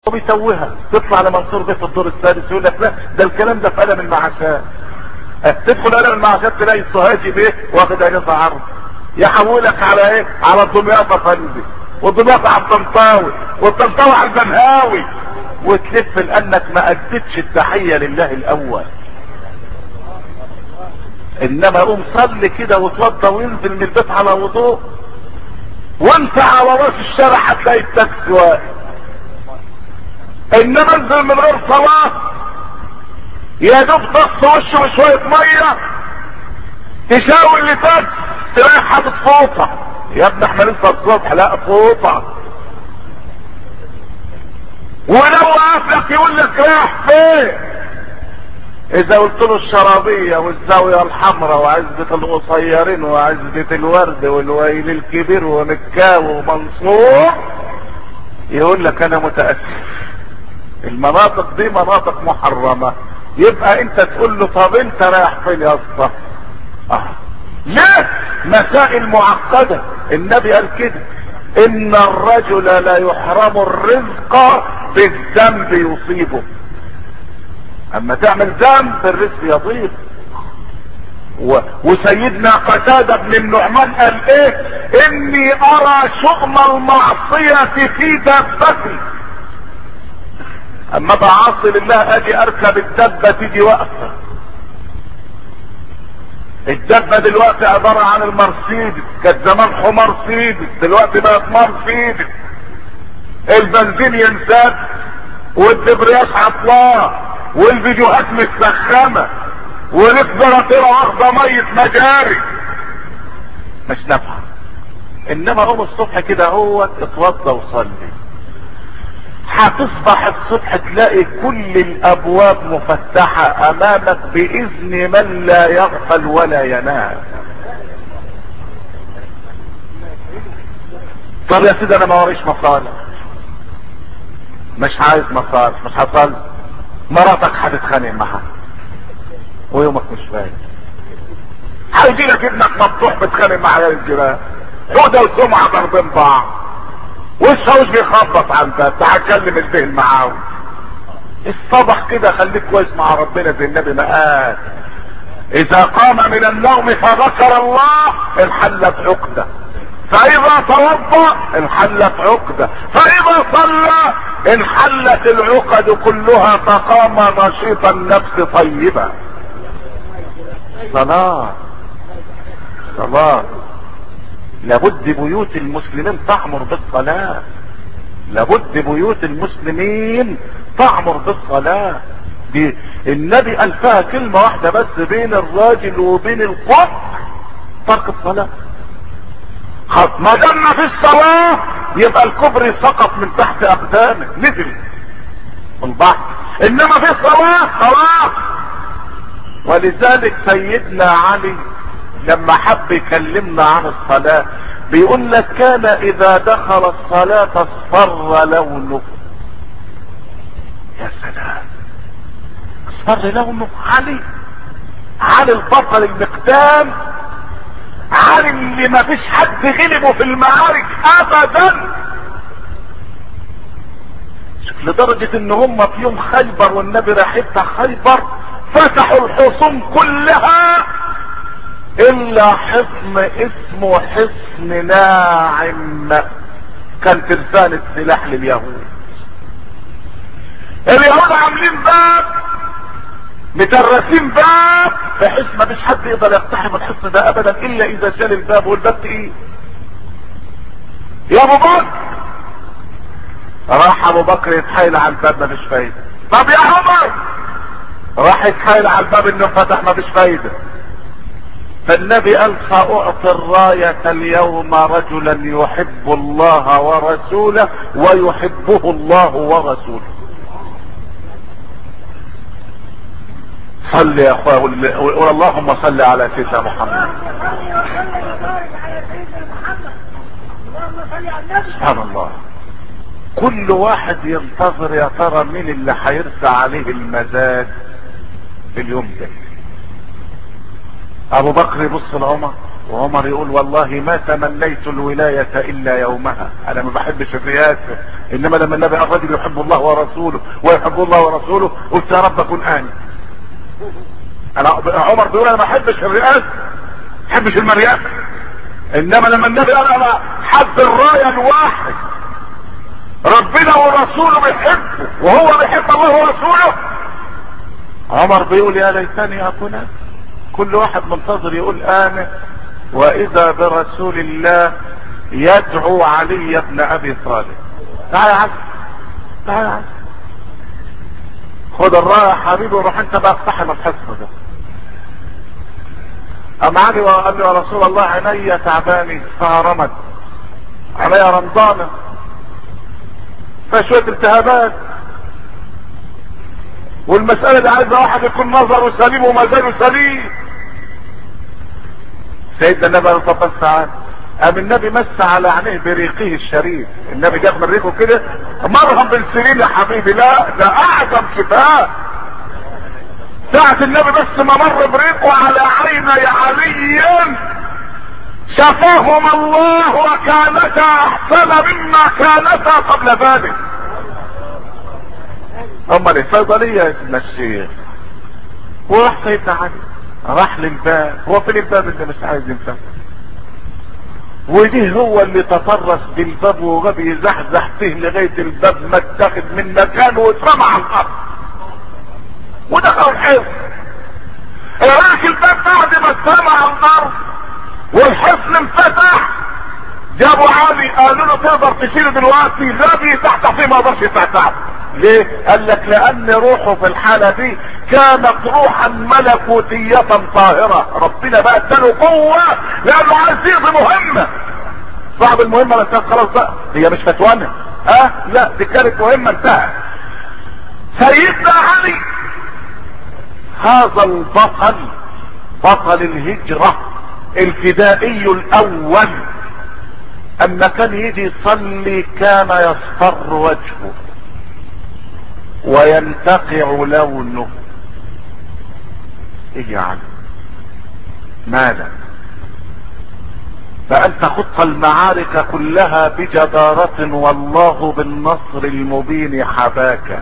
وبيتوهها تطلع لمنصور بيه في الدور السادس يقول لك لا ده الكلام ده في قلم المعاشات أه، تدخل قلم المعاشات تلاقي السوهاجي بيه واخد اجازه عرض يحولك على ايه على الدمياط افندي والدمياط على الطنطاوي والطنطاوي على البنهاوي وتلف لانك ما اديتش التحيه لله الاول انما قوم صلي كده وتوضى وانزل من البيت على وضوء وانت على راس الشارع هتلاقي التاكسي واقف انما انزل من غير صلاه يا دوب تص وشه بشويه ميه تشاور اللي فات تلاقي حاطط فوطه يا ابني احنا لسه الصبح لا فوطه ولو وقف لك يقول لك رايح فين اذا قلت له الشرابية والزاوية الحمراء وعزبة القصيرين وعزبة الورد والويل الكبير ومكاو ومنصور يقول لك انا متأسف المناطق دي مناطق محرمة يبقى انت تقول له طب انت رايح فين يا اسطى اه ليه مسائل معقدة النبي قال كده ان الرجل لا يحرم الرزق بالذنب يصيبه اما تعمل ذنب الرزق يضيق و... وسيدنا قتادة بن النعمان قال ايه اني ارى شؤم المعصية في دابتي اما بعاصي لله اجي اركب الدبة تيجي واقفة الدبة دلوقتي عبارة عن المرسيدس كانت زمان حمار سيدس دلوقتي بقت مرسيدس البنزين ينسد والدبرياج عطلان والفيديوهات متسخمة والكبراتير واخدة مية مجاري مش نافعة انما قوم الصبح كده هو اتوضى وصلي هتصبح الصبح تلاقي كل الابواب مفتحة امامك باذن من لا يغفل ولا ينام طب يا سيدي انا ما وريش مصالح مش عايز مصالح مش هصلي مراتك هتتخانق معاها ويومك مش فايت هيجي لك ابنك مفتوح بتخانق مع عيال الجيران هدى وسمعة ضاربين بعض والشوش بيخبط على الباب ده هتكلم الذهن معاه الصبح كده خليك كويس مع ربنا زي النبي ما قال اذا قام من النوم فذكر الله انحلت عقده فاذا توضا انحلت عقده فاذا صلى انحلت العقد كلها فقام نشيط النفس طيبا صلاة صلاة لابد بيوت المسلمين تعمر بالصلاة لابد بيوت المسلمين تعمر بالصلاة دي النبي قال فيها كلمة واحدة بس بين الراجل وبين الكفر ترك الصلاة خط ما دام في الصلاة يبقى الكفر سقط من تحت اقدامه نزل من بعض انما في الصلاة خلاص ولذلك سيدنا علي لما حب يكلمنا عن الصلاة بيقول لك كان اذا دخل الصلاة اصفر لونه يا سلام اصفر لونه علي علي البطل المقدام علي اللي ما فيش حد غلبه في المعارك ابدا شوف لدرجة ان هم في يوم خيبر والنبي راح يفتح خيبر فتحوا الحصون كلها الا حصن اسمه حصن ناعم كان ترسانة سلاح لليهود اليهود عاملين باب مترسين باب بحيث ما فيش حد يقدر يقتحم الحصن ده ابدا الا اذا شال الباب والباب ايه يا ابو بكر راح ابو بكر يتحايل على الباب ما فيش فايده طب يا عمر راح يتحايل على الباب انه فتح ما فيش فايده فالنبي قال سأعطي الراية اليوم رجلا يحب الله ورسوله ويحبه الله ورسوله صل يا اخويا وال- وال- اللهم صل على سيدنا محمد سبحان الله كل واحد ينتظر يا ترى مين اللي هيرسى عليه المزاج في اليوم ده ابو بكر يبص لعمر وعمر يقول والله ما تمنيت الولاية الا يومها انا ما بحبش الرئاسة انما لما النبي الرجل يحب الله ورسوله ويحب الله ورسوله قلت يا رب اكون اني انا عمر بيقول انا ما بحبش الرئاسة ما بحبش المرياسة انما لما النبي قال انا حب الراية الواحد ربنا ورسوله بيحبه وهو بيحب الله ورسوله عمر بيقول يا ليتني اكون أنا. كل واحد منتظر يقول انا واذا برسول الله يدعو علي بن ابي طالب تعال يا عم تعال يا عم خد الرايه يا حبيبي وروح انت بقى اقتحم الحصن ده قام علي وقال له يا رسول الله عينيا تعباني فهرمت عليا رمضانه فشويه التهابات والمسألة دي عايزة واحد يكون نظره سليم ومزاجه سليم سيدنا النبي عليه الصلاة والسلام قام النبي مس على عينيه بريقه الشريف النبي جاب من ريقه كده مرهم بالسنين يا حبيبي لا ده اعظم شفاء ساعة النبي بس ما مر بريقه على عيني علي شفاهما الله وكانتا احسن مما كانتا قبل ذلك اما الصيدلية يا سيدنا الشيخ وراح سيدنا علي راح للباب هو فين الباب اللي مش عايز ينفتح ودي هو اللي تطرس بالباب وغبي يزحزح فيه لغاية الباب ما اتاخد من مكانه واترمى على الارض ودخل الحصن راح الباب بعد ما اترمى على الارض والحصن انفتح جابوا علي قالوا له تقدر تشيله دلوقتي غبي تحت فيه ما قدرش يتحتح ليه قال لك لان روحه في الحالة دي كانت روحا ملكوتية طاهرة ربنا بقى اداله قوة لانه عايز يقضي مهمة صاحب المهمة بس خلاص بقى هي مش فتوانة ها أه؟ لا دي كانت مهمة انتهت سيدنا علي هذا البطل بطل الهجرة الفدائي الاول اما كان يجي يصلي كان يصفر وجهه وينتقع لونه ايه يعني ماذا فانت خط المعارك كلها بجدارة والله بالنصر المبين حباك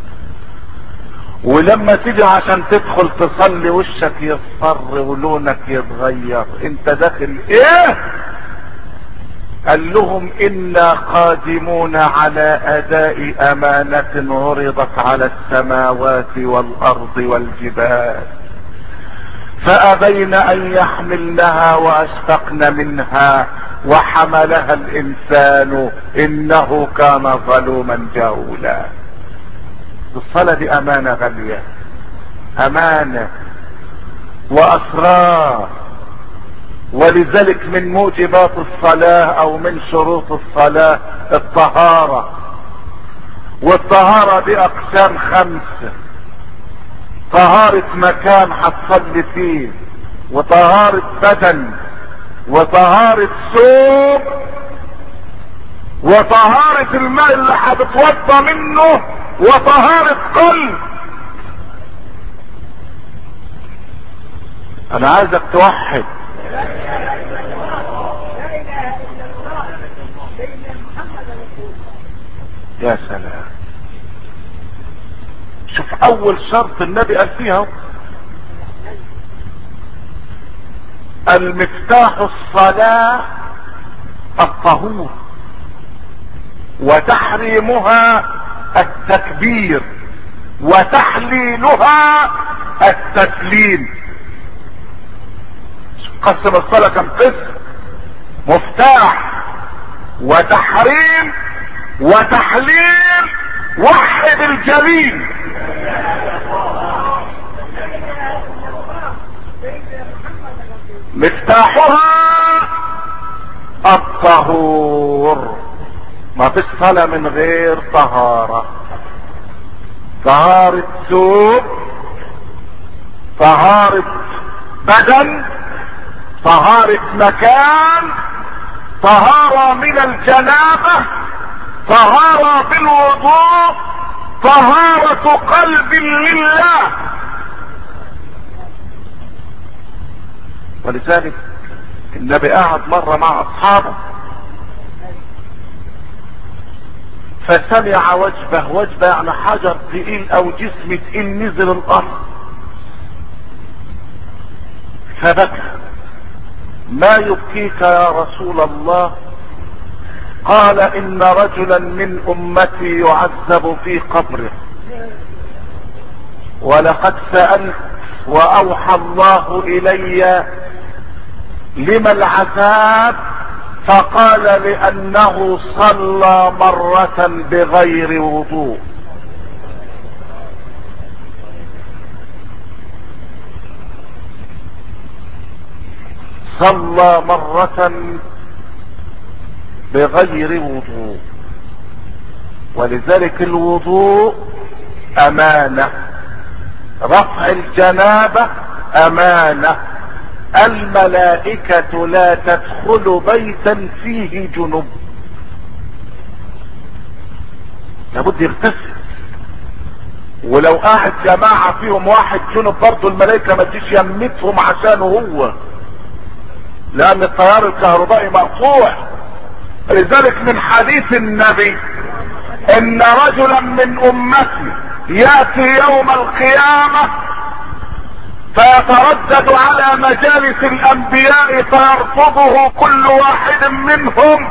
ولما تيجي عشان تدخل تصلي وشك يصفر ولونك يتغير انت داخل ايه قال لهم انا قادمون على اداء امانة عرضت على السماوات والارض والجبال فابين ان يحملنها واشفقن منها وحملها الانسان انه كان ظلوما جهولا الصلاة دي امانة غالية امانة واسرار ولذلك من موجبات الصلاة او من شروط الصلاة الطهارة والطهارة دي اقسام خمسة طهارة مكان هتصلي فيه وطهارة بدن وطهارة ثوب وطهارة الماء اللي هتتوضى منه وطهارة قلب انا عايزك توحد يا سلام شوف اول شرط النبي قال فيها المفتاح الصلاة الطهور وتحريمها التكبير وتحليلها التسليم قسم الصلاة كم قسم مفتاح وتحريم وتحليل وحد الجليل مفتاحها الطهور ما فيش صلاة من غير طهارة طهارة ثوب طهارة بدن طهارة مكان طهارة من الجنابة طهارة بالوضوء طهارة قلب لله ولذلك النبي قعد مرة مع اصحابه فسمع وجبه وجبه يعني حجر تقيل او جسم تقيل نزل الارض فبكى ما يبكيك يا رسول الله قال ان رجلا من امتي يعذب في قبره ولقد سألت واوحى الله الي لما العذاب فقال لانه صلى مرة بغير وضوء صلى مرة بغير وضوء ولذلك الوضوء امانة رفع الجنابة امانة الملائكة لا تدخل بيتا فيه جنب لابد يغتسل ولو قاعد جماعة فيهم واحد جنب برضه الملائكة ما تجيش يمتهم عشانه هو لان التيار الكهربائي مقطوع لذلك من حديث النبي ان رجلا من امتي ياتي يوم القيامه فيتردد على مجالس الانبياء فيرفضه كل واحد منهم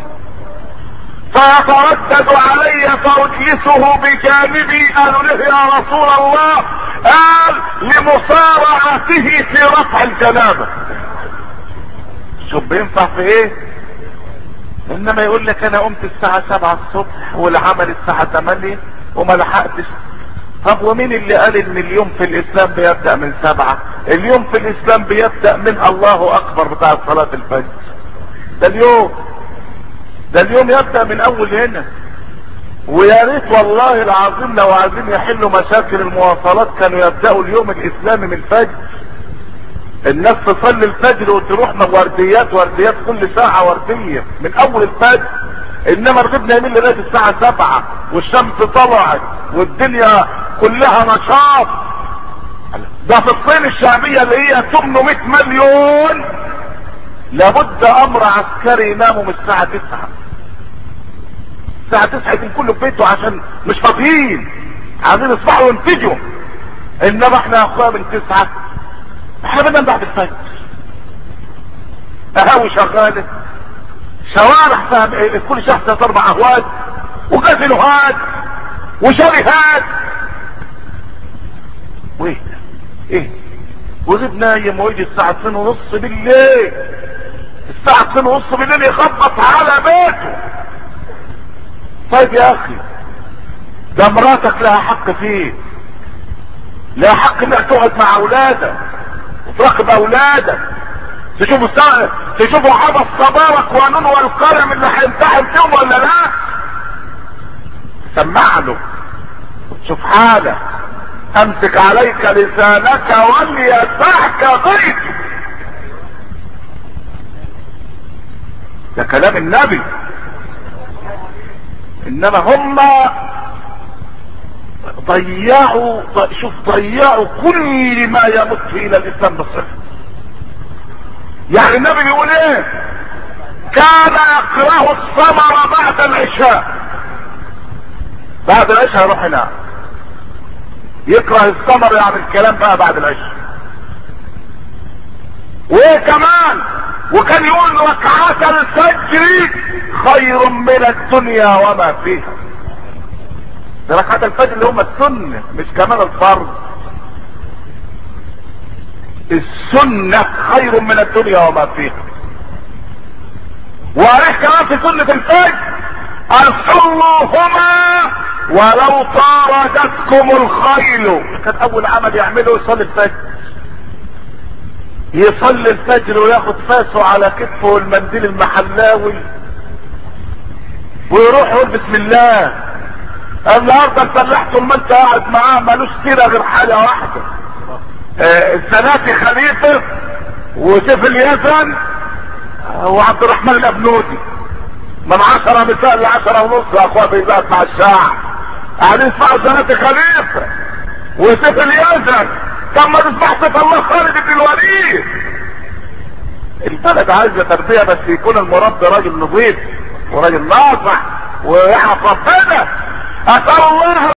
فيتردد علي فاجلسه بجانبي قالوا له يا رسول الله قال لمصارعته في رفع الجنابه شوف بينفع في ايه انما يقول لك انا قمت الساعة سبعة الصبح والعمل الساعة تمانية وما لحقتش طب ومين اللي قال ان اليوم في الاسلام بيبدأ من سبعة اليوم في الاسلام بيبدأ من الله اكبر بتاع صلاة الفجر ده اليوم ده اليوم يبدأ من اول هنا ويا ريت والله العظيم لو عايزين يحلوا مشاكل المواصلات كانوا يبدأوا اليوم الاسلامي من الفجر الناس تصلي الفجر وتروح ورديات ورديات كل ساعة وردية من اول الفجر انما رغبنا يمين لغاية الساعة سبعة والشمس طلعت والدنيا كلها نشاط ده في الصين الشعبية اللي هي 800 مليون لابد امر عسكري يناموا من الساعة 9 الساعة 9 يكون كله في بيته عشان مش فاضيين عايزين يصبحوا ينتجوا انما احنا يا اخويا من 9 احنا بدنا بعد الفجر قهاوي شغالة شوارع فاهم ايه كل شهر ثلاث اربع اهوات وكازينوهات وشاليهات وايه ايه وغيب نايم ويجي الساعة 2 ونص بالليل الساعة 2 ونص بالليل يخبط على بيته طيب يا اخي ده مراتك لها حق فيه لها حق انك تقعد مع اولادك وتراقب اولادك تشوفوا الساعة تشوفوا عبس صبارك ونون والقلم اللي هيمتحن فيهم ولا لا سمع له شوف حالك امسك عليك لسانك وليسعك غيرك ده كلام النبي انما هم ضيعوا شوف ضيعوا كل ما يمت الى الاسلام بالصفر يعني النبي بيقول ايه كان يكره الثمر بعد العشاء بعد العشاء يروح ينام يكره الثمر يعني الكلام بقى بعد العشاء وايه كمان وكان يقول ركعات الفجر خير من الدنيا وما فيها ده ركعات الفجر اللي هم السنة مش كمان الفرض السنة خير من الدنيا وما فيها وعليه كمان في سنة الفجر صلوهما ولو طاردتكم الخيل كان اول عمل يعمله يصلي الفجر يصلي الفجر وياخد فاسه على كتفه والمنديل المحلاوي ويروح يقول بسم الله النهارده الفلاح طول ما انت قاعد معاه ملوش سيره غير حاجه واحده آه الزناتي خليفه وسيف اليزن آه وعبد الرحمن الابنودي من عشرة مساء لعشرة ونص يا اخويا بيبقى مع الساعة قاعدين يسمعوا زناتي خليفه وسيف اليزن طب ما تسمع سيف الله خالد بن الوليد البلد عايزة تربية بس يكون المربي راجل نظيف وراجل ناصح ويعرف ربنا اسأل الله